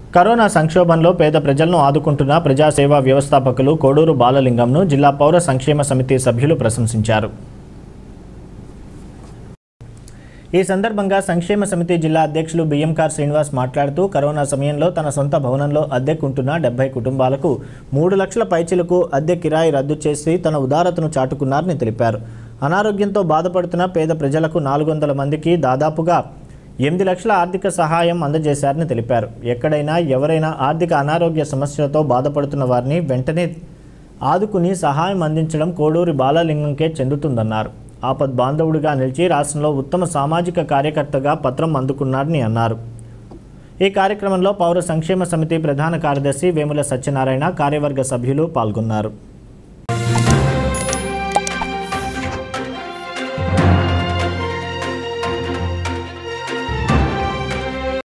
corona సంక్షోభంలో పేద ప్రజలను ఆదుకుంటున్న ప్రజాసేవా వ్యవస్థాపకులు కోడూరు బాలలింగంను జిల్లా పౌర సంక్షేమ సమితి సభ్యులు ప్రశంసించారు ఈ సందర్భంగా సంక్షేమ సమితి జిల్లా అధ్యక్షులు బియ్యంకార్ శ్రీనివాస్ మాట్లాడుతూ కరోనా సమయంలో తన సొంత భవనంలో అద్దెకుంటున్న డెబ్బై కుటుంబాలకు మూడు లక్షల పైచిలకు అద్దె కిరాయి రద్దు చేసి తన ఉదారతను చాటుకున్నారని తెలిపారు అనారోగ్యంతో బాధపడుతున్న పేద ప్రజలకు నాలుగు వందల మందికి దాదాపుగా ఎనిమిది లక్షల ఆర్థిక సహాయం అందజేశారని తెలిపారు ఎక్కడైనా ఎవరైనా ఆర్థిక అనారోగ్య సమస్యలతో బాధపడుతున్న వారిని వెంటనే ఆదుకుని సహాయం అందించడం కోడూరి బాలలింగంకే చెందుతుందన్నారు ఆపద్ బాంధవుడిగా నిలిచి రాష్ట్రంలో ఉత్తమ సామాజిక కార్యకర్తగా పత్రం అందుకున్నారని అన్నారు ఈ కార్యక్రమంలో పౌర సంక్షేమ సమితి ప్రధాన కార్యదర్శి వేముల సత్యనారాయణ కార్యవర్గ సభ్యులు పాల్గొన్నారు